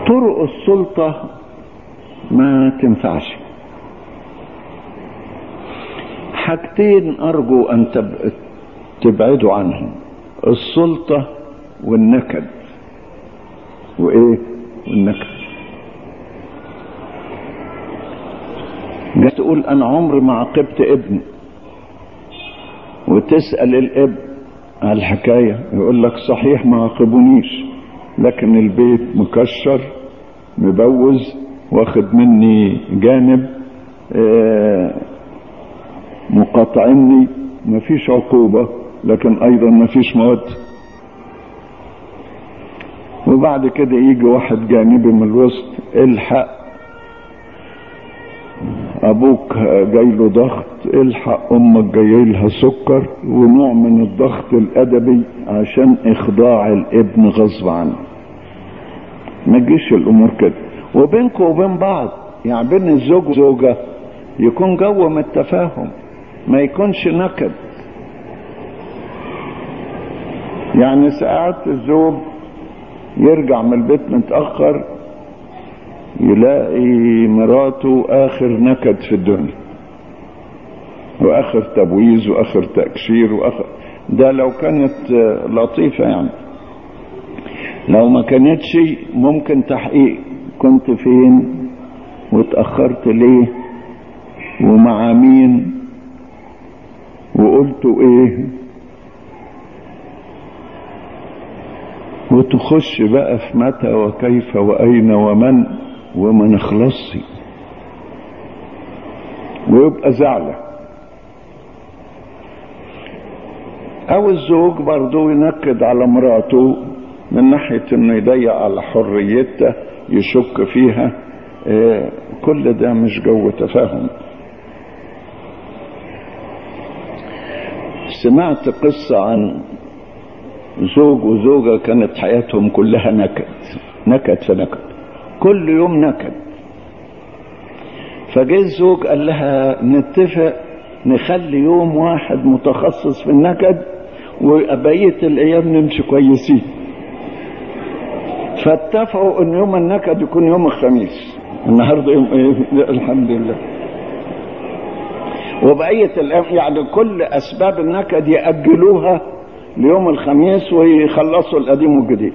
طرق السلطة ما تنفعش حاجتين أرجو أن تب- تبعدوا عنهم السلطة والنكد وإيه والنكد جاي تقول أنا عمري ما عاقبت ابني وتسأل الابن على الحكاية يقول لك صحيح ما عاقبونيش لكن البيت مكشر مبوز واخد مني جانب آه، مقاطعني مفيش عقوبة لكن أيضا مفيش موت وبعد كده يجي واحد جانبي من الوسط الحق ابوك جاي له ضغط الحق امك جاي لها سكر ونوع من الضغط الادبي عشان اخضاع الابن غصب عنه ما تجيش الامور كده وبينكم وبين بعض يعني بين الزوج وزوجه يكون جو من التفاهم ما يكونش نكد يعني ساعات الزوج يرجع من البيت متاخر يلاقي مراته اخر نكد في الدنيا واخر تبويز واخر تأكشير واخر ده لو كانت آه، لطيفة يعني لو ما كانتش ممكن تحقيق كنت فين واتأخرت ليه ومع مين وقلت ايه وتخش بقى في متى وكيف واين ومن وما نخلصش ويبقى زعلة او الزوج برضه ينكد على مراته من ناحية انه يضيق على حريتها يشك فيها آه، كل ده مش جو تفاهم سمعت قصة عن زوج وزوجة كانت حياتهم كلها نكد نكد في نكد كل يوم نكد فجه الزوج قال لها نتفق نخلي يوم واحد متخصص في النكد وبقية الأيام نمشي كويسين فاتفقوا ان يوم النكد يكون يوم الخميس النهارده يوم ايه الحمد لله وبقية الأيام يعني كل أسباب النكد يأجلوها ليوم الخميس ويخلصوا القديم والجديد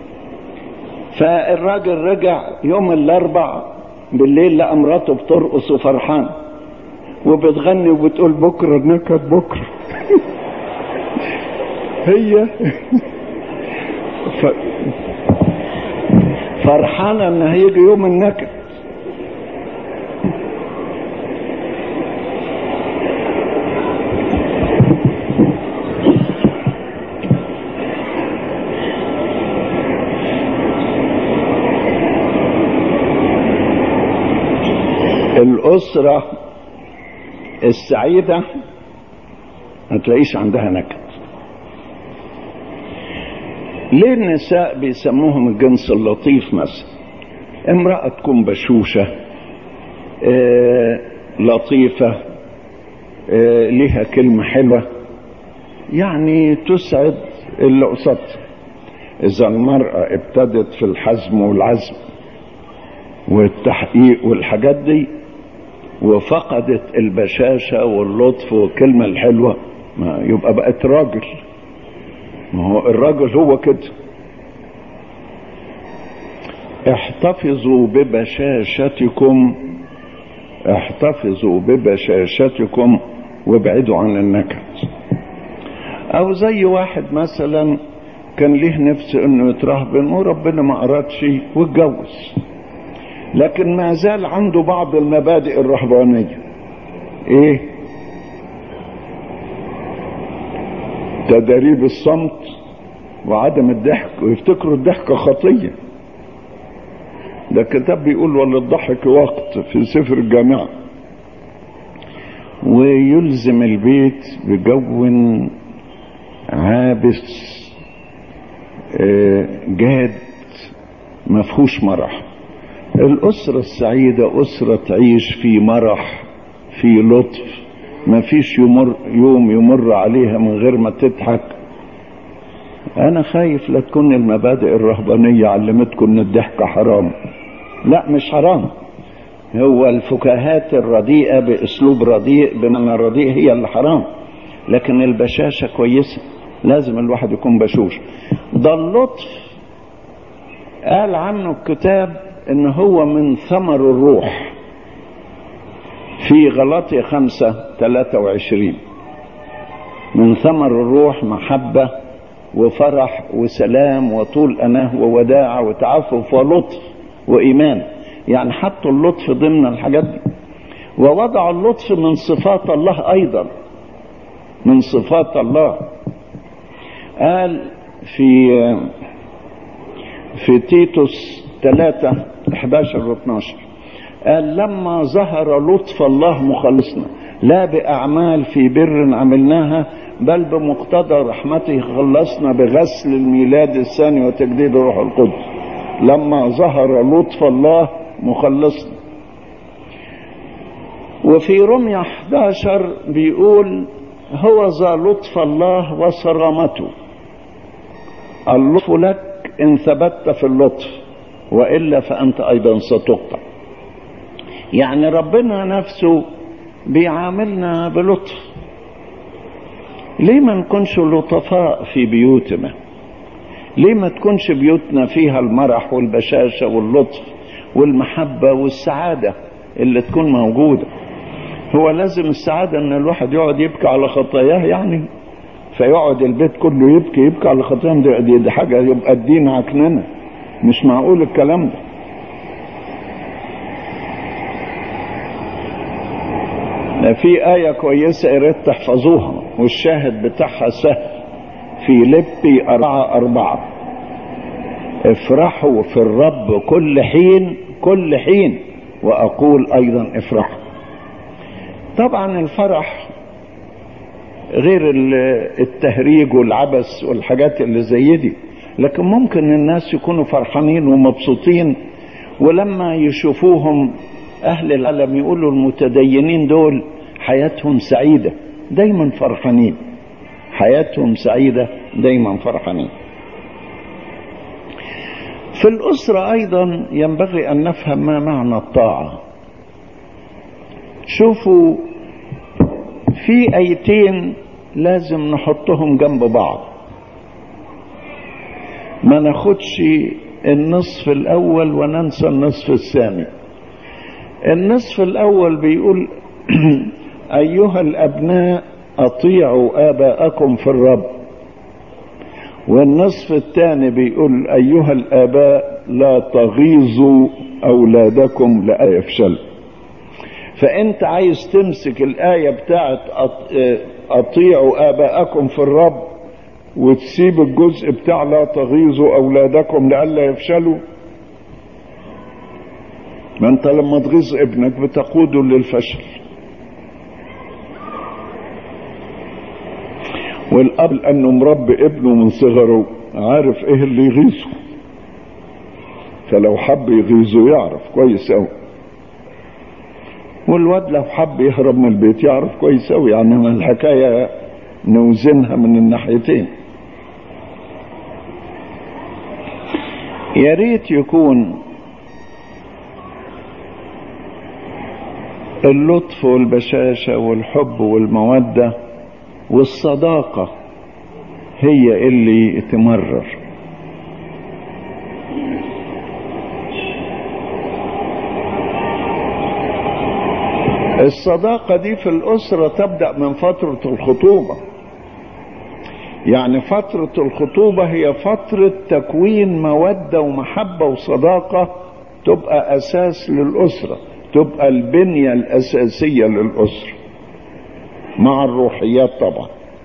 فالراجل رجع يوم الاربع بالليل لقى مراته بترقص وفرحان وبتغني وبتقول بكره النكد بكره هي ف... فرحانه ان هيجي يوم النكد الأسرة السعيدة ما تلاقيش عندها نكد ليه النساء بيسموهم الجنس اللطيف مثلا امرأة تكون بشوشة آه لطيفة آه ليها كلمة حلوة يعني تسعد اللي قصادها إذا المرأة ابتدت في الحزم والعزم والتحقيق والحاجات دي وفقدت البشاشة واللطف والكلمة الحلوة ما يبقى بقت راجل ما هو الراجل هو كده احتفظوا ببشاشتكم احتفظوا ببشاشتكم وابعدوا عن النكد او زي واحد مثلا كان ليه نفس انه يترهبن وربنا ما ارادش واتجوز لكن ما زال عنده بعض المبادئ الرهبانية ايه تدريب الصمت وعدم الضحك ويفتكروا الضحك خطية ده الكتاب بيقول وللضحك وقت في سفر الجامعة ويلزم البيت بجو عابس جاد مفهوش مرح الأسرة السعيدة أسرة تعيش في مرح في لطف ما فيش يمر يوم يمر عليها من غير ما تضحك انا خايف لا تكون المبادئ الرهبانية علمتكم ان الضحك حرام لا مش حرام هو الفكاهات الرديئة باسلوب رديء بمعنى رديء هي اللي حرام لكن البشاشة كويسة لازم الواحد يكون بشوش ده اللطف قال عنه الكتاب ان هو من ثمر الروح في غلطي خمسة ثلاثة وعشرين من ثمر الروح محبة وفرح وسلام وطول أناه ووداعة وتعفف ولطف وإيمان يعني حطوا اللطف ضمن الحاجات دي ووضعوا اللطف من صفات الله أيضا من صفات الله قال في في تيتوس 3 11 و 12 قال لما ظهر لطف الله مخلصنا لا بأعمال في بر عملناها بل بمقتضى رحمته خلصنا بغسل الميلاد الثاني وتجديد الروح القدس لما ظهر لطف الله مخلصنا وفي رمية 11 بيقول هو ذا لطف الله وصرامته اللطف لك إن ثبت في اللطف وإلا فأنت أيضا ستقطع يعني ربنا نفسه بيعاملنا بلطف ليه ما نكونش لطفاء في بيوتنا ليه ما تكونش بيوتنا فيها المرح والبشاشة واللطف والمحبة والسعادة اللي تكون موجودة هو لازم السعادة ان الواحد يقعد يبكي على خطاياه يعني فيقعد البيت كله يبكي يبكي على خطاياه دي, دي, دي حاجة يبقى الدين عكننة مش معقول الكلام ده في آية كويسة يا ريت تحفظوها والشاهد بتاعها سهل في لبي أربعة أربعة افرحوا في الرب كل حين كل حين وأقول أيضا افرحوا طبعا الفرح غير التهريج والعبث والحاجات اللي زي دي لكن ممكن الناس يكونوا فرحانين ومبسوطين ولما يشوفوهم أهل العالم يقولوا المتدينين دول حياتهم سعيدة دايما فرحانين حياتهم سعيدة دايما فرحانين في الأسرة أيضا ينبغي أن نفهم ما معنى الطاعة شوفوا في ايتين لازم نحطهم جنب بعض ما ناخدش النصف الاول وننسى النصف الثاني النصف الاول بيقول ايها الابناء اطيعوا اباءكم في الرب والنصف الثاني بيقول ايها الاباء لا تغيظوا اولادكم لا يفشلوا فانت عايز تمسك الايه بتاعت اطيعوا اباءكم في الرب وتسيب الجزء بتاع لا تغيظوا اولادكم لئلا يفشلوا ما انت لما تغيظ ابنك بتقوده للفشل والاب لانه مربي ابنه من صغره عارف ايه اللي يغيظه فلو حب يغيظه يعرف كويس قوي والواد لو حب يهرب من البيت يعرف كويس قوي يعني الحكايه نوزنها من الناحيتين يا ريت يكون اللطف والبشاشه والحب والموده والصداقه هي اللي تمرر الصداقة دي في الأسرة تبدأ من فترة الخطوبة يعني فترة الخطوبة هي فترة تكوين مودة ومحبة وصداقة تبقى أساس للأسرة تبقى البنية الأساسية للأسرة مع الروحيات طبعا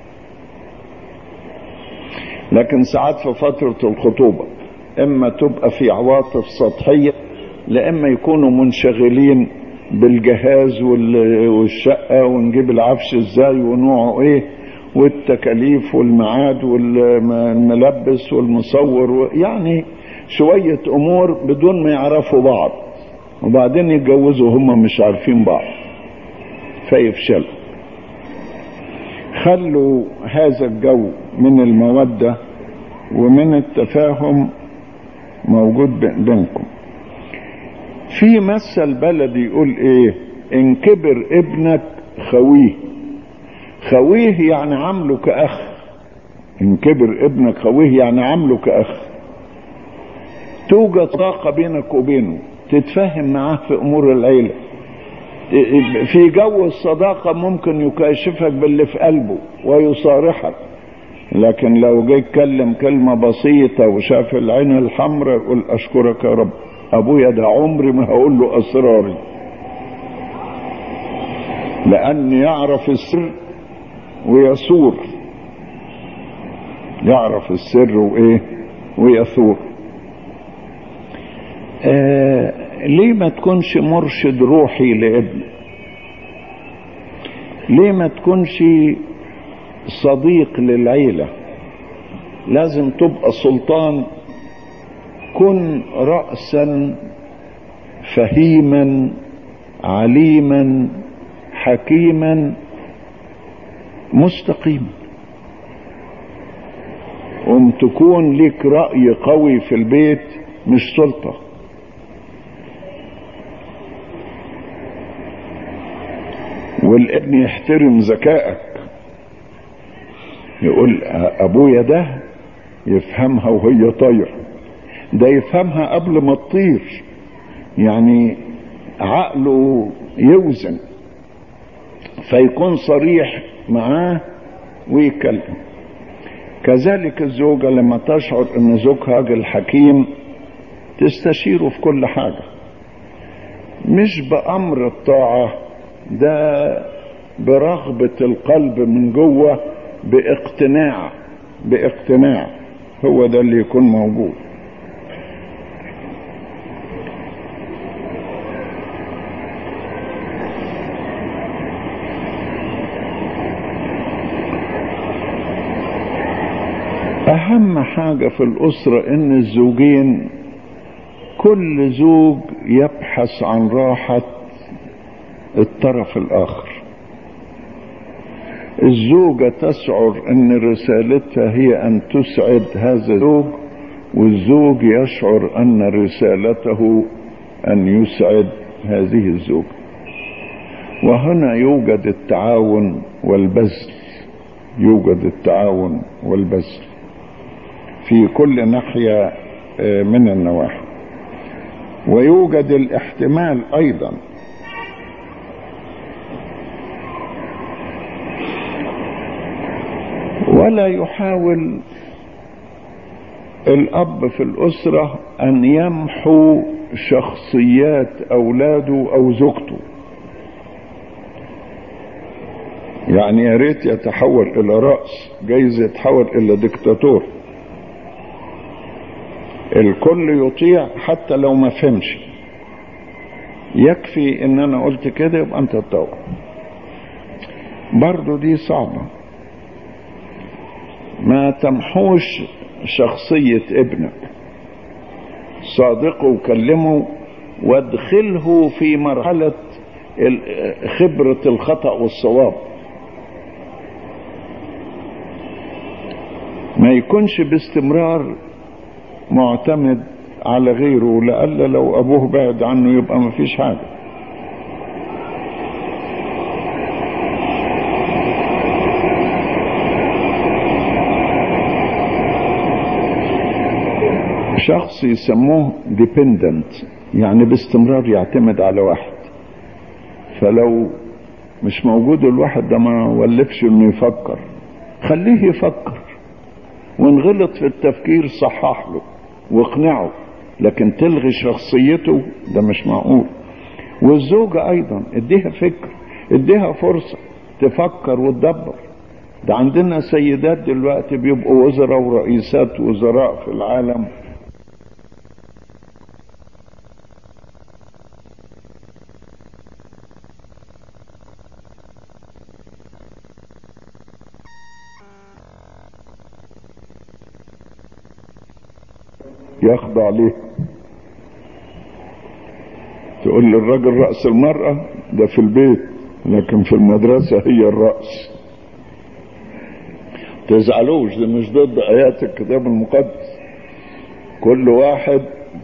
لكن ساعات في فترة الخطوبة إما تبقى في عواطف سطحية لإما يكونوا منشغلين بالجهاز والشقة ونجيب العفش ازاي ونوعه ايه والتكاليف والميعاد والملبس والمصور يعني شوية امور بدون ما يعرفوا بعض وبعدين يتجوزوا هم مش عارفين بعض فيفشلوا خلوا هذا الجو من المودة ومن التفاهم موجود بينكم في مثل بلدي يقول ايه ان كبر ابنك خويه خويه يعني عامله كأخ ان كبر ابنك خويه يعني عامله كأخ توجد طاقة بينك وبينه تتفاهم معاه في امور العيلة في جو الصداقة ممكن يكاشفك باللي في قلبه ويصارحك لكن لو جه يتكلم كلمة بسيطة وشاف العين الحمراء يقول أشكرك يا رب أبويا ده عمري ما هقول له أسراري لأن يعرف السر ويثور يعرف السر وإيه ويثور آه ليه ما تكونش مرشد روحي لابنك ليه ما تكونش صديق للعيلة لازم تبقى سلطان كن رأسا فهيما عليما حكيما مستقيما قم تكون لك رأي قوي في البيت مش سلطة والابن يحترم ذكائك يقول ابويا ده يفهمها وهي طاير ده يفهمها قبل ما تطير يعني عقله يوزن فيكون صريح معاه ويتكلم كذلك الزوجة لما تشعر ان زوجها راجل حكيم تستشيره في كل حاجة مش بأمر الطاعة ده برغبة القلب من جوه باقتناع باقتناع هو ده اللي يكون موجود اهم حاجة في الاسرة ان الزوجين كل زوج يبحث عن راحة الطرف الاخر الزوجة تشعر ان رسالتها هي ان تسعد هذا الزوج والزوج يشعر ان رسالته ان يسعد هذه الزوجة وهنا يوجد التعاون والبذل يوجد التعاون والبذل في كل ناحية من النواحي ويوجد الاحتمال ايضا ولا يحاول الاب في الاسره ان يمحو شخصيات اولاده او زوجته يعني يا ريت يتحول الى راس جايز يتحول الى دكتاتور الكل يطيع حتى لو ما فهمش يكفي ان انا قلت كده يبقى انت تطوع برضو دي صعبه ما تمحوش شخصية ابنك صادقه وكلمه وادخله في مرحلة خبرة الخطأ والصواب ما يكونش باستمرار معتمد على غيره لألا لو أبوه بعد عنه يبقى ما فيش حاجة شخص يسموه ديبندنت يعني باستمرار يعتمد على واحد فلو مش موجود الواحد ده ما ولفش انه يفكر خليه يفكر وان غلط في التفكير صحح له واقنعه لكن تلغي شخصيته ده مش معقول والزوجة ايضا اديها فكر اديها فرصة تفكر وتدبر ده عندنا سيدات دلوقتي بيبقوا وزراء ورئيسات وزراء في العالم يخضع ليه تقول للراجل رأس المرأة ده في البيت لكن في المدرسة هي الرأس تزعلوش ده مش ضد ايات الكتاب المقدس كل واحد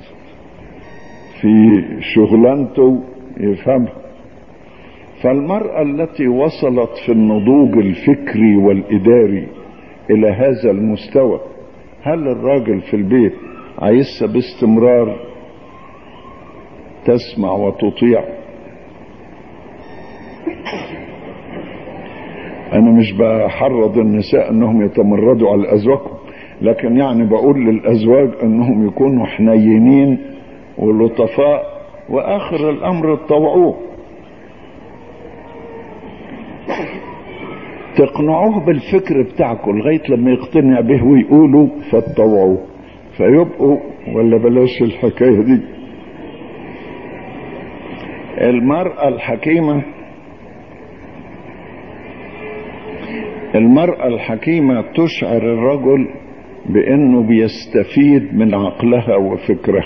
في شغلانته يفهمها فالمرأة التي وصلت في النضوج الفكري والإداري إلى هذا المستوى هل الراجل في البيت عايزها باستمرار تسمع وتطيع أنا مش بحرض النساء أنهم يتمردوا على أزواجهم لكن يعني بقول للأزواج أنهم يكونوا حنينين ولطفاء وآخر الأمر تطوعوه تقنعوه بالفكر بتاعكم لغاية لما يقتنع به ويقولوا فتطوعوه فيبقوا ولا بلاش الحكاية دي المرأة الحكيمة المرأة الحكيمة تشعر الرجل بأنه بيستفيد من عقلها وفكرها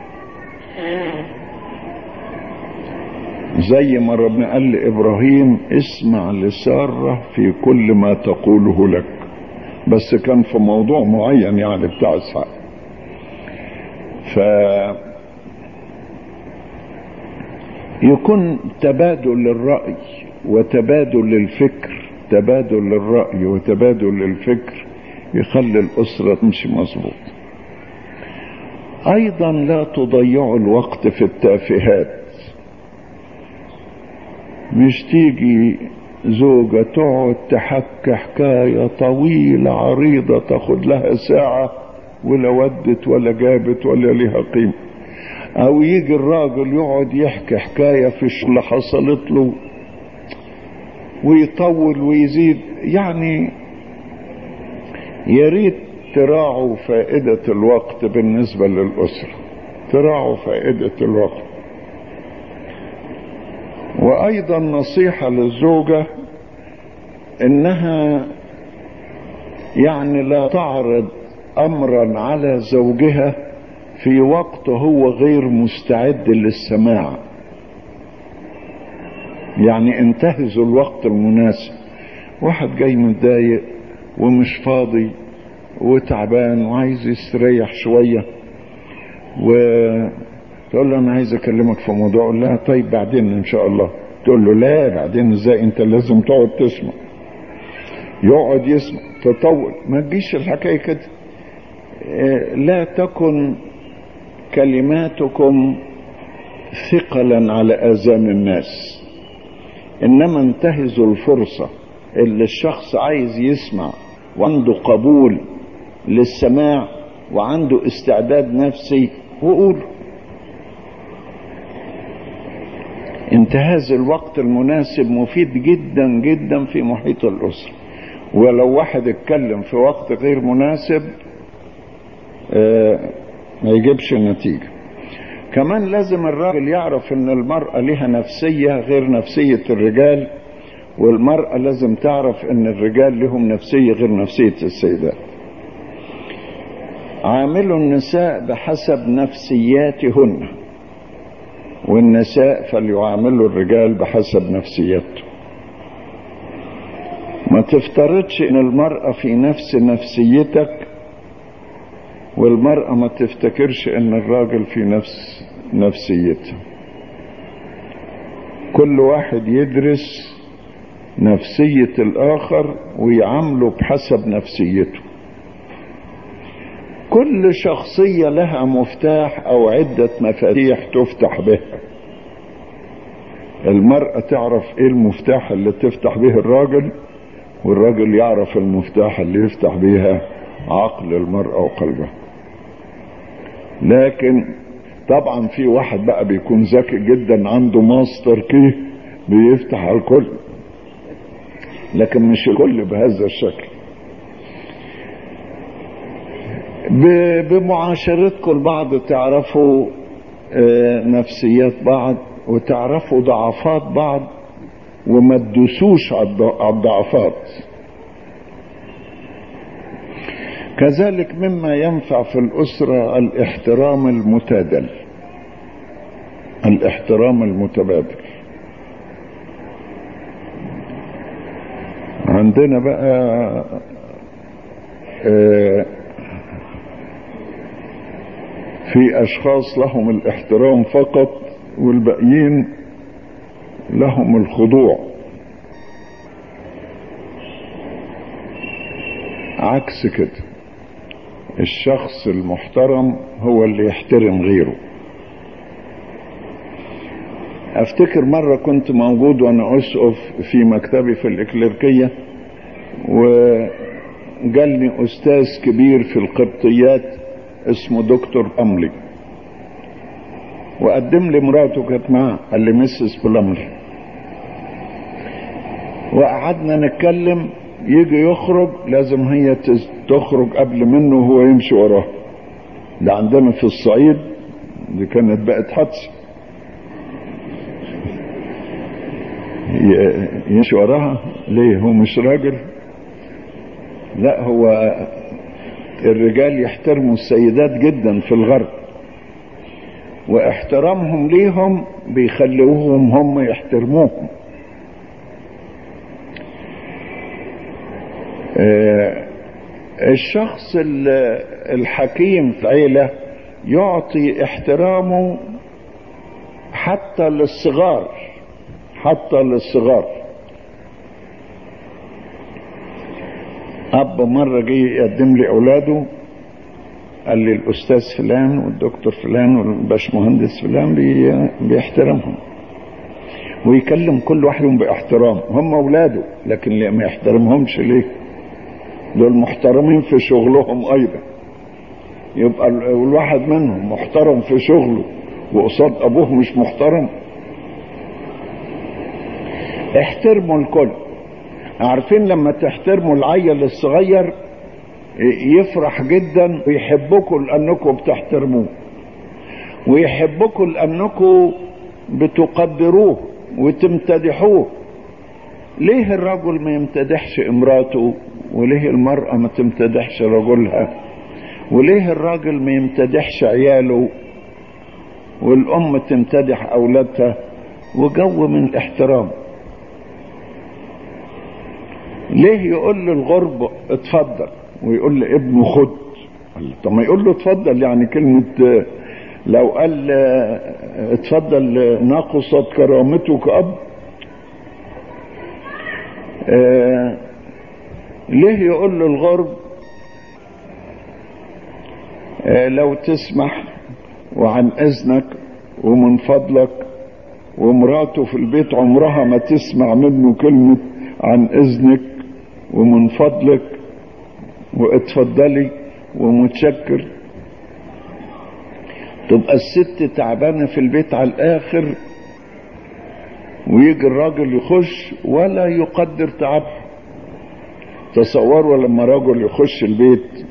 زي ما ربنا قال لإبراهيم اسمع لسارة في كل ما تقوله لك بس كان في موضوع معين يعني بتاع إسحاق ف يكون تبادل للرأي وتبادل للفكر تبادل للرأي وتبادل للفكر يخلي الأسرة تمشي مظبوط أيضا لا تضيعوا الوقت في التافهات مش تيجي زوجة تقعد تحكي حكاية طويلة عريضة تاخد لها ساعة ولا ودت ولا جابت ولا لها قيمة او يجي الراجل يقعد يحكي حكاية في اللي حصلت له ويطول ويزيد يعني يا ريت تراعوا فائدة الوقت بالنسبة للأسرة تراعوا فائدة الوقت وأيضا نصيحة للزوجة إنها يعني لا تعرض أمرا على زوجها في وقت هو غير مستعد للسماع يعني انتهزوا الوقت المناسب واحد جاي متضايق ومش فاضي وتعبان وعايز يستريح شوية وتقول له انا عايز اكلمك في موضوع اقول لها طيب بعدين ان شاء الله تقول له لا بعدين ازاي انت لازم تقعد تسمع يقعد يسمع تطول ما تجيش الحكايه كده لا تكن كلماتكم ثقلا على اذان الناس انما انتهزوا الفرصه اللي الشخص عايز يسمع وعنده قبول للسماع وعنده استعداد نفسي وقول انتهاز الوقت المناسب مفيد جدا جدا في محيط الأسرة ولو واحد اتكلم في وقت غير مناسب اه ما يجيبش نتيجة كمان لازم الراجل يعرف ان المرأة لها نفسية غير نفسية الرجال والمرأة لازم تعرف ان الرجال لهم نفسية غير نفسية السيدات عاملوا النساء بحسب نفسياتهن والنساء فليعاملوا الرجال بحسب نفسيته ما تفترضش ان المرأة في نفس نفسيتك والمرأة ما تفتكرش ان الراجل في نفس نفسيتها كل واحد يدرس نفسية الآخر ويعامله بحسب نفسيته كل شخصية لها مفتاح أو عدة مفاتيح تفتح بها المرأة تعرف إيه المفتاح اللي تفتح به الراجل والراجل يعرف المفتاح اللي يفتح بيها عقل المرأة وقلبها لكن طبعا في واحد بقى بيكون ذكي جدا عنده ماستر كي بيفتح على الكل لكن مش الكل بهذا الشكل بمعاشرتكم البعض تعرفوا نفسيات بعض وتعرفوا ضعفات بعض وما تدوسوش على الضعفات كذلك مما ينفع في الأسرة الاحترام المتادل الاحترام المتبادل عندنا بقى آه، في اشخاص لهم الاحترام فقط والباقيين لهم الخضوع عكس كده الشخص المحترم هو اللي يحترم غيره افتكر مرة كنت موجود وانا اسقف في مكتبي في الاكليركية وجالني استاذ كبير في القبطيات اسمه دكتور املي وقدم لي مراته كانت معاه قال لي مسز بلملي وقعدنا نتكلم يجي يخرج لازم هي تز- تخرج قبل منه وهو يمشي وراه ده عندنا في الصعيد دي كانت بقت حادثه ي- يمشي وراها ليه هو مش راجل لا هو الرجال يحترموا السيدات جدا في الغرب واحترامهم ليهم بيخلوهم هم يحترموهم آه، الشخص ال- الحكيم في عيلة يعطي احترامه حتى للصغار حتى للصغار أب مرة جه يقدم لي أولاده قال لي الأستاذ فلان والدكتور فلان والباشمهندس فلان بي- بيحترمهم ويكلم كل واحد باحترام هم أولاده لكن ليه ما يحترمهمش ليه دول محترمين في شغلهم أيضا يبقى ال- الواحد منهم محترم في شغله وقصاد أبوه مش محترم احترموا الكل عارفين لما تحترموا العيل الصغير يفرح جدا ويحبكم لانكم بتحترموه ويحبكم لانكم بتقدروه وتمتدحوه ليه الرجل ما يمتدحش امراته وليه المرأة ما تمتدحش رجلها وليه الراجل ما يمتدحش عياله والأم تمتدح أولادها وجو من الاحترام ليه يقول للغرب اتفضل ويقول لابنه خد قال له طب ما يقول له اتفضل يعني كلمة آه، لو قال آه، اتفضل آه، نقصت كرامته كأب آه، ليه يقول للغرب آه، لو تسمح وعن اذنك ومن فضلك ومراته في البيت عمرها ما تسمع منه كلمة عن اذنك ومن فضلك واتفضلي ومتشكر تبقى الست تعبانة في البيت على الآخر ويجي الراجل يخش ولا يقدر تعبها تصوروا لما راجل يخش البيت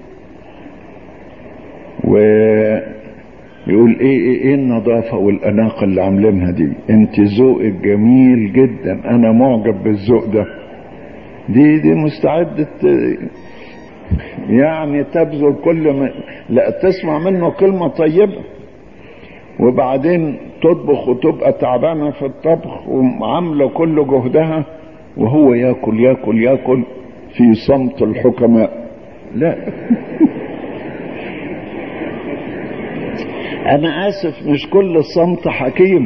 ويقول ايه ايه ايه النظافة والأناقة اللي عاملينها دي انت ذوقك جميل جدا انا معجب بالذوق ده دي دي مستعدة ت- يعني تبذل كل ما لا تسمع منه كلمة طيبة وبعدين تطبخ وتبقى تعبانة في الطبخ وعاملة كل جهدها وهو ياكل ياكل ياكل في صمت الحكماء لا انا اسف مش كل الصمت حكيم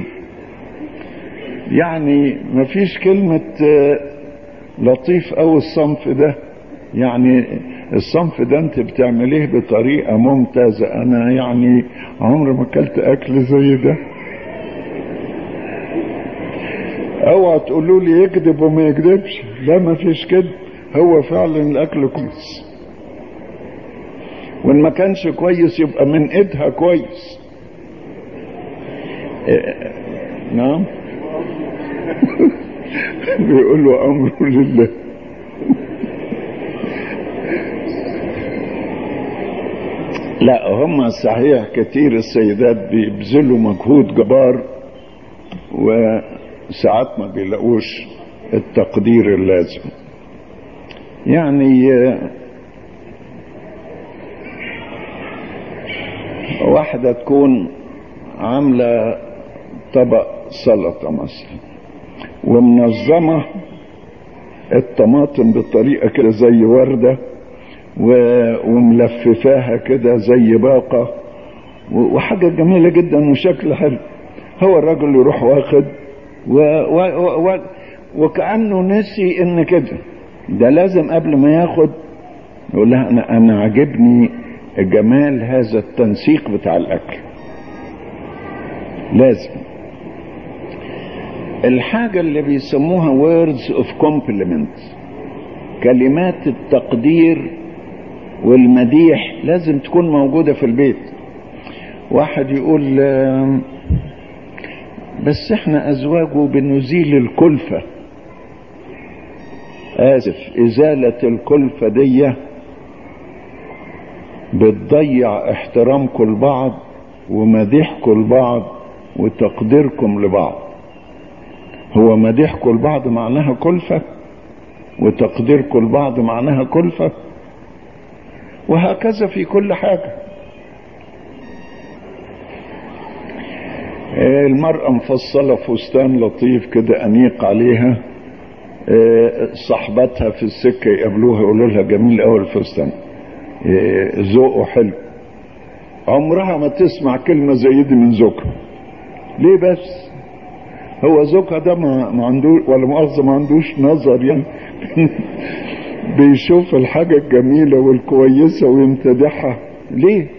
يعني مفيش كلمة آه، لطيف او الصنف ده يعني الصنف ده انت بتعمليه بطريقة ممتازة انا يعني عمري ما اكلت اكل زي ده اوعى تقولوا لي يكذب وما يكذبش لا ما فيش كده هو فعلا الاكل كويس وان ما كانش كويس يبقى من ايدها كويس إيه، نعم بيقولوا امره لله لا هم صحيح كتير السيدات بيبذلوا مجهود جبار وساعات ما بيلاقوش التقدير اللازم يعني آه، واحدة تكون عاملة طبق سلطة مثلا ومنظمة الطماطم بطريقة كده زي وردة وملففاها كده زي باقة وحاجة جميلة جدا وشكل حلو هو الراجل يروح واخد و... و... و... وكأنه نسي ان كده ده لازم قبل ما ياخد يقول لها انا انا عاجبني جمال هذا التنسيق بتاع الاكل لازم الحاجة اللي بيسموها words of compliment كلمات التقدير والمديح لازم تكون موجودة في البيت واحد يقول بس احنا ازواج وبنزيل الكلفة اسف ازالة الكلفة دي بتضيع احترامكم لبعض ومديحكم لبعض وتقديركم لبعض هو مديحكم لبعض معناها كلفة وتقديركم لبعض معناها كلفة وهكذا في كل حاجة المرأة مفصلة فستان لطيف كده أنيق عليها صاحبتها في السكة يقابلوها يقولوا لها جميل أوي الفستان ذوقه حلو عمرها ما تسمع كلمة زي دي من زوجها ليه بس هو زوجها ده ما عندوش ولا مؤاخذة ما عندوش نظر يعني بيشوف الحاجة الجميلة والكويسة ويمتدحها ليه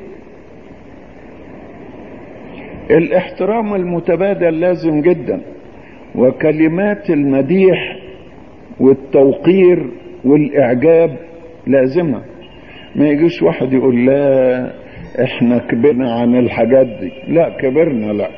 الاحترام المتبادل لازم جدا وكلمات المديح والتوقير والاعجاب لازمة ما يجيش واحد يقول لا احنا كبرنا عن الحاجات دي لا كبرنا لا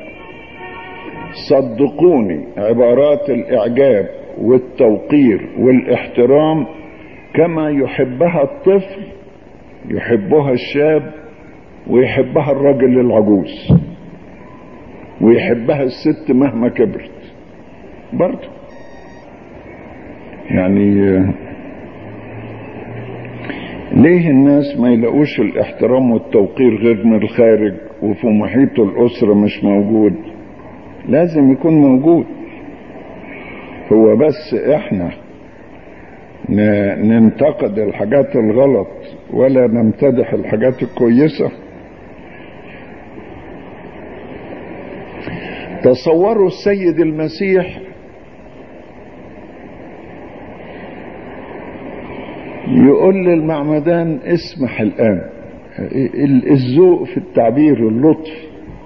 صدقوني عبارات الاعجاب والتوقير والاحترام كما يحبها الطفل يحبها الشاب ويحبها الرجل العجوز ويحبها الست مهما كبرت برضه يعني ليه الناس ما يلاقوش الاحترام والتوقير غير من الخارج وفي محيط الأسرة مش موجود لازم يكون موجود هو بس احنا ننتقد الحاجات الغلط ولا نمتدح الحاجات الكويسة تصوروا السيد المسيح يقول للمعمدان اسمح الآن الذوق في التعبير اللطف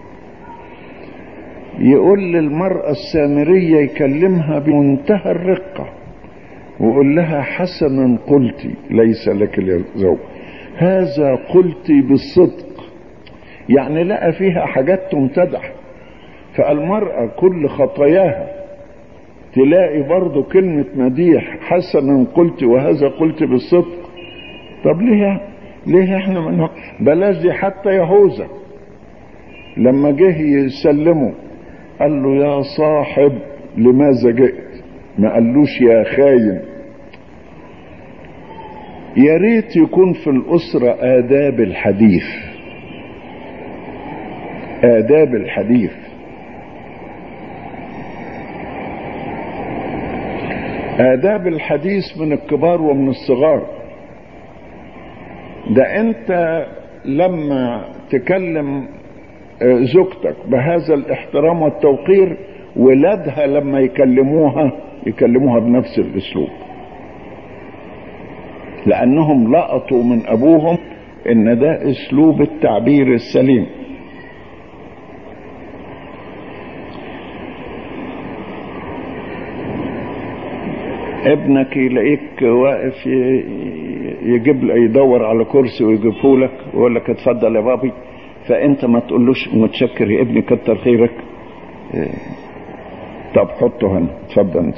يقول للمرأة السامرية يكلمها بمنتهى الرقة ويقول لها حسنا قلت ليس لك الزوج هذا قلت بالصدق يعني لقى فيها حاجات تمتدح فالمرأة كل خطاياها تلاقي برضو كلمة مديح حسنا قلت وهذا قلت بالصدق طب ليه ليه احنا من بلاش دي حتى يهوذا لما جه يسلمه قال له يا صاحب لماذا جئت ما قالوش يا خاين يا ريت يكون في الأسرة آداب الحديث آداب الحديث آداب الحديث من الكبار ومن الصغار ده أنت لما تكلم زوجتك بهذا الاحترام والتوقير ولادها لما يكلموها يكلموها بنفس الاسلوب لانهم لقطوا من ابوهم ان ده اسلوب التعبير السليم ابنك يلاقيك واقف يجيب يدور على كرسي ويجيبه لك ويقول لك اتفضل يا بابي فانت ما تقولوش متشكر يا ابني كتر خيرك طب حطه هنا اتفضل انت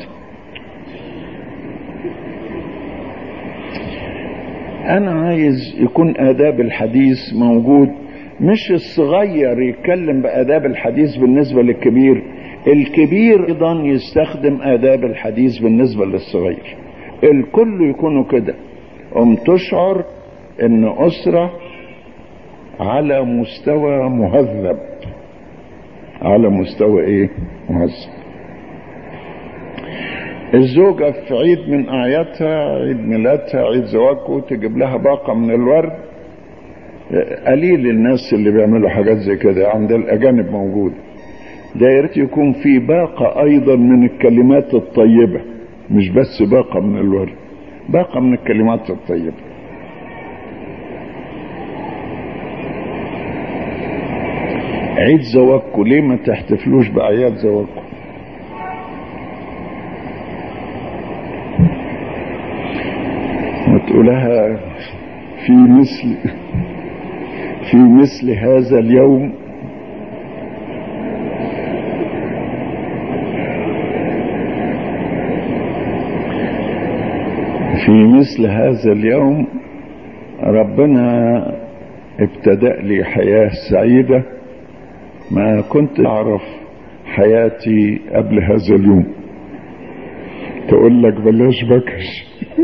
انا عايز يكون اداب الحديث موجود مش الصغير يتكلم باداب الحديث بالنسبه للكبير الكبير ايضا يستخدم اداب الحديث بالنسبه للصغير الكل يكونوا كده ام تشعر ان اسره على مستوى مهذب على مستوى ايه مهذب الزوجة في عيد من أعيادها عيد ميلادها عيد زواجها تجيب لها باقة من الورد قليل الناس اللي بيعملوا حاجات زي كده عند الأجانب موجود ده يا ريت يكون في باقة أيضا من الكلمات الطيبة مش بس باقة من الورد باقة من الكلمات الطيبة عيد زواجكم ليه ما تحتفلوش بأعياد زواجكم وتقولها في مثل في مثل هذا اليوم في مثل هذا اليوم ربنا ابتدأ لي حياة سعيدة ما كنت أعرف حياتي قبل هذا اليوم تقول لك بلاش بكش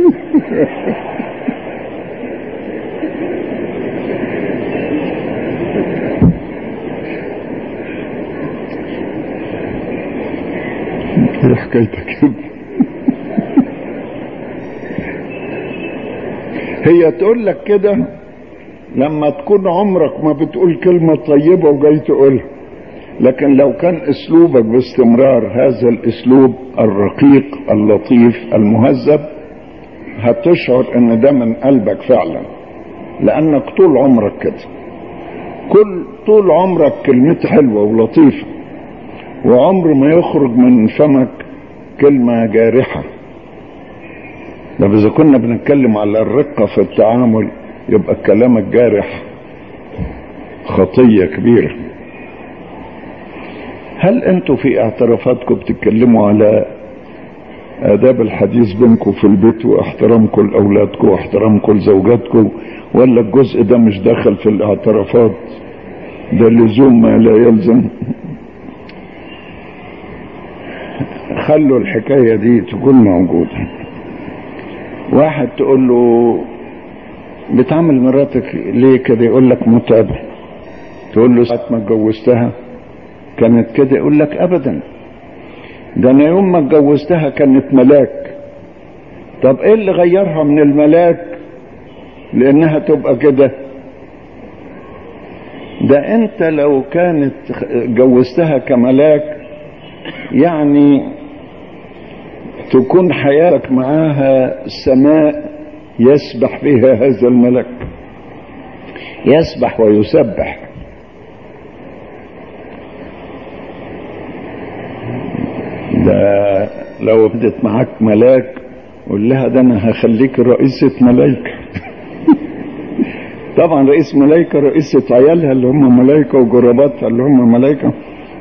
ايه حكايتك كده هي تقول لك كده لما تكون عمرك ما بتقول كلمة طيبة وجاي تقولها لكن لو كان اسلوبك باستمرار هذا الاسلوب الرقيق اللطيف المهذب هتشعر ان ده من قلبك فعلا لانك طول عمرك كده كل طول عمرك كلمتي حلوة ولطيفة وعمر ما يخرج من فمك كلمة جارحة طب إذا كنا بنتكلم على الرقة في التعامل يبقى الكلام الجارح خطية كبيرة هل انتوا في اعترافاتكم بتتكلموا على آداب الحديث بينكم في البيت واحترامكم لأولادكم واحترامكم لزوجاتكم ولا الجزء ده مش داخل في الاعترافات ده لزوم ما لا يلزم خلوا الحكاية دي تكون موجودة واحد تقول له بتعمل مراتك ليه كده يقول لك متعبة تقول له ساعة ما اتجوزتها كانت كده يقول لك ابدا ده انا يوم ما اتجوزتها كانت ملاك طب ايه اللي غيرها من الملاك لانها تبقى كده ده انت لو كانت جوزتها كملاك يعني تكون حياتك معاها سماء يسبح فيها هذا الملك يسبح ويسبح ده لو بدت معاك ملاك قول لها ده انا هخليك رئيسة ملايكة طبعا رئيس ملايكة رئيسة عيالها اللي هم ملايكة وجرباتها اللي هم ملايكة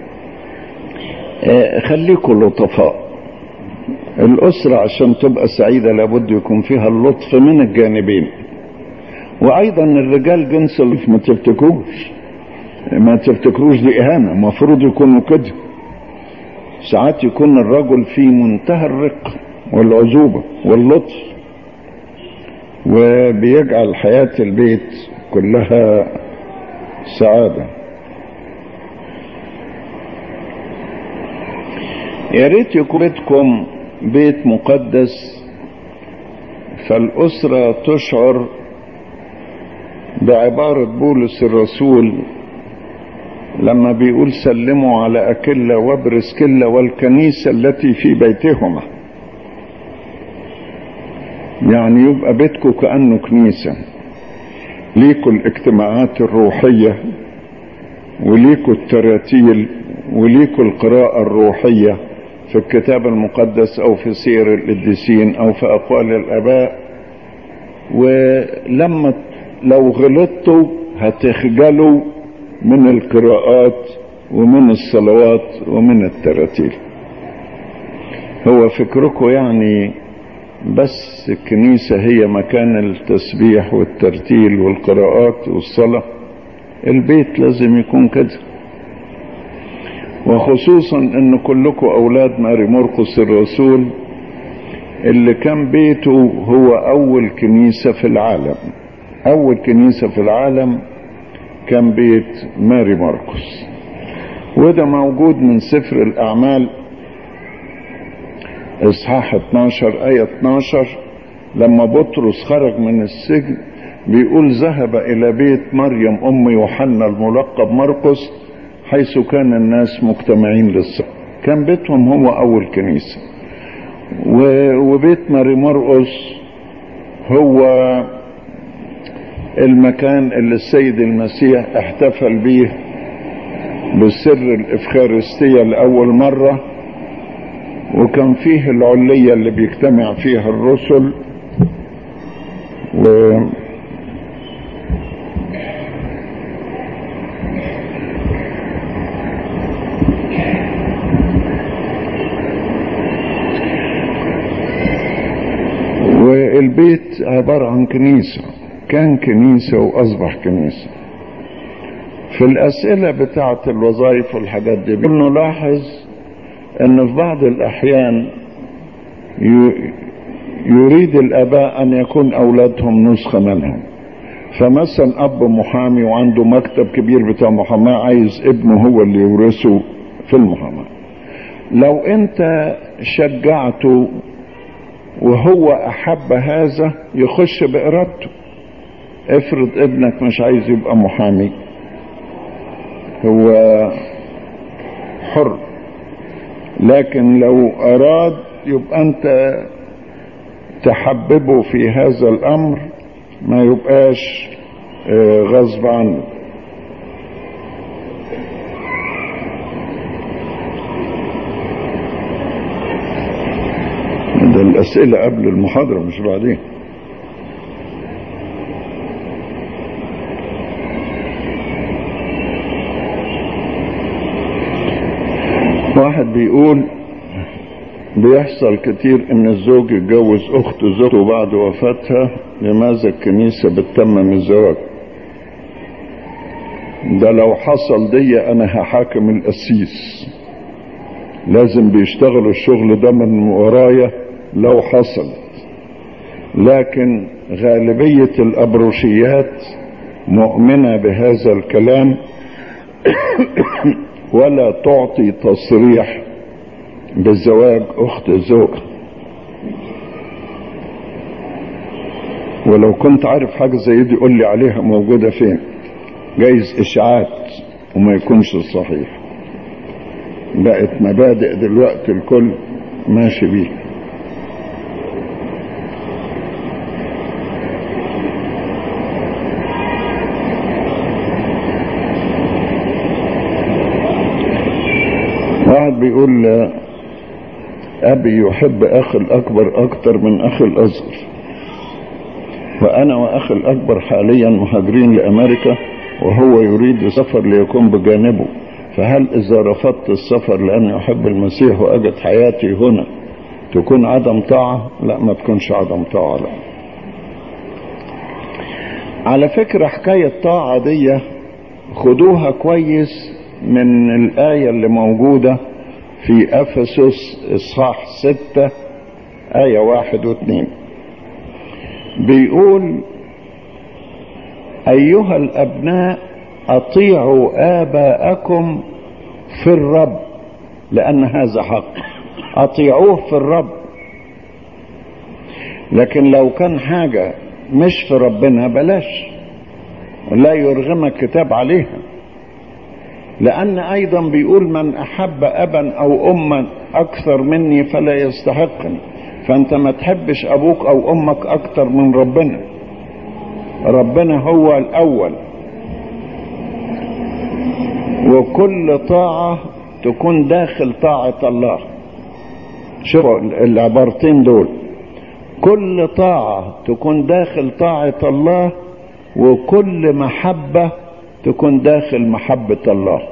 آه خليكوا لطفاء الأسرة عشان تبقى سعيدة لابد يكون فيها اللطف من الجانبين وأيضا الرجال جنس اللطف ما تفتكروش ما تفتكروش دي إهانة المفروض يكونوا كده ساعات يكون الرجل في منتهى الرقة والعزوبة واللطف وبيجعل حياة البيت كلها سعادة يا ريت يكون بيتكم بيت مقدس فالأسرة تشعر بعبارة بولس الرسول لما بيقول سلموا على أكلة وبرسكلة والكنيسة التي في بيتهما يعني يبقى بيتكم كأنه كنيسة ليكوا الاجتماعات الروحية وليكوا التراتيل وليكوا القراءة الروحية في الكتاب المقدس او في سير القديسين او في اقوال الاباء ولما لو غلطتوا هتخجلوا من القراءات ومن الصلوات ومن التراتيل هو فكركم يعني بس الكنيسة هي مكان التسبيح والترتيل والقراءات والصلاة البيت لازم يكون كده وخصوصا ان كلكم اولاد ماري مرقس الرسول اللي كان بيته هو اول كنيسة في العالم اول كنيسة في العالم كان بيت ماري مرقس وده موجود من سفر الاعمال اصحاح 12 آية 12 لما بطرس خرج من السجن بيقول ذهب إلى بيت مريم أم يوحنا الملقب مرقس حيث كان الناس مجتمعين للصلاة كان بيتهم هو أول كنيسة وبيت ماري مرقس هو المكان اللي السيد المسيح احتفل به بسر الإفخارستية لأول مرة وكان فيه العلية اللي بيجتمع فيها الرسل و والبيت عبارة عن كنيسة كان كنيسة وأصبح كنيسة في الأسئلة بتاعة الوظائف والحاجات دي نلاحظ أن في بعض الأحيان يريد الآباء أن يكون أولادهم نسخة منهم فمثلا أب محامي وعنده مكتب كبير بتاع محاماة عايز ابنه هو اللي يورثه في المحاماة لو أنت شجعته وهو أحب هذا يخش بإرادته افرض ابنك مش عايز يبقى محامي هو حر لكن لو أراد يبقى أنت تحببه في هذا الأمر ما يبقاش غصب عنه ده الأسئلة قبل المحاضرة مش بعدين واحد بيقول بيحصل كتير ان الزوج يتجوز اخت زوجته بعد وفاتها لماذا الكنيسة بتتمم الزواج ده لو حصل دي انا هحاكم القسيس لازم بيشتغلوا الشغل ده من ورايا لو حصلت لكن غالبية الابروشيات مؤمنة بهذا الكلام ولا تعطي تصريح بزواج اخت زوج ولو كنت عارف حاجة زي دي قول لي عليها موجودة فين جايز اشاعات وما يكونش صحيح بقت مبادئ دلوقتي الكل ماشي بيه واحد بيقول أبي يحب أخي الأكبر أكثر من أخي الأصغر وأنا وأخي الأكبر حاليا مهاجرين لأمريكا وهو يريد السفر ليكون بجانبه فهل إذا رفضت السفر لأني أحب المسيح وأجد حياتي هنا تكون عدم طاعة لا ما تكونش عدم طاعة لا على فكرة حكاية طاعة دي خدوها كويس من الآية اللي موجودة في أفسس إصحاح ستة آية واحد واثنين بيقول أيها الأبناء أطيعوا آباءكم في الرب لأن هذا حق أطيعوه في الرب لكن لو كان حاجة مش في ربنا بلاش لا يرغمك كتاب عليها لأن أيضا بيقول من أحب أبا أو أما أكثر مني فلا يستحقني فأنت ما تحبش أبوك أو أمك أكثر من ربنا ربنا هو الأول وكل طاعة تكون داخل طاعة الله شوفوا العبارتين دول كل طاعة تكون داخل طاعة الله وكل محبة تكون داخل محبة الله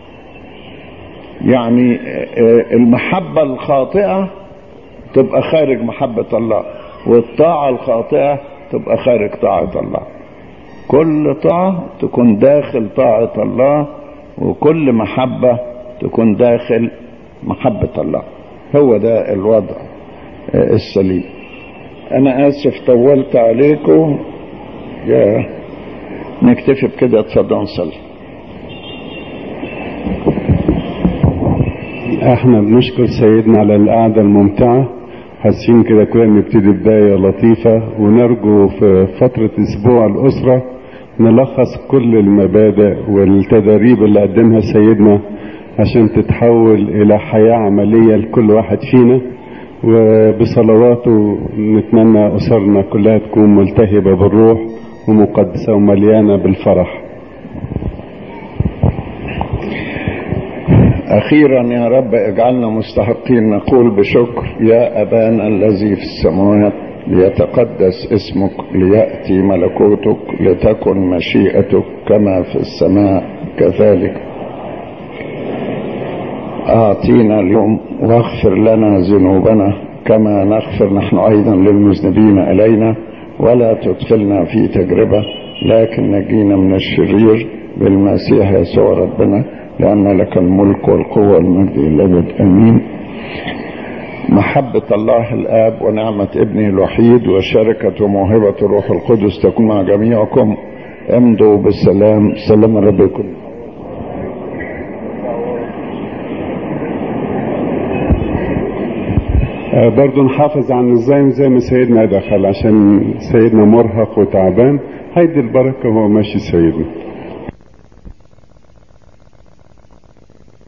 يعني المحبة الخاطئة تبقى خارج محبة الله والطاعة الخاطئة تبقى خارج طاعة الله كل طاعة تكون داخل طاعة الله وكل محبة تكون داخل محبة الله هو ده الوضع السليم انا اسف طولت عليكم يا نكتفي بكده اتفضل نصلي احنا بنشكر سيدنا على القعدة الممتعة حاسين كده كنا نبتدي بداية لطيفة ونرجو في فترة اسبوع الاسرة نلخص كل المبادئ والتدريب اللي قدمها سيدنا عشان تتحول الى حياة عملية لكل واحد فينا وبصلواته نتمنى اسرنا كلها تكون ملتهبة بالروح ومقدسة ومليانة بالفرح أخيرا يا رب اجعلنا مستحقين نقول بشكر يا أبانا الذي في السماوات ليتقدس اسمك ليأتي ملكوتك لتكن مشيئتك كما في السماء كذلك أعطينا اليوم واغفر لنا ذنوبنا كما نغفر نحن أيضا للمذنبين إلينا ولا تدخلنا في تجربة لكن نجينا من الشرير بالمسيح يسوع ربنا لأن لك الملك والقوة والمجد إلى الأبد آمين محبة الله الآب ونعمة ابنه الوحيد وشركة وموهبة الروح القدس تكون مع جميعكم امضوا بالسلام سلام ربكم آه، برضو نحافظ على النظام زي ما سيدنا دخل عشان سيدنا مرهق وتعبان هيدي البركة وهو ماشي سيدنا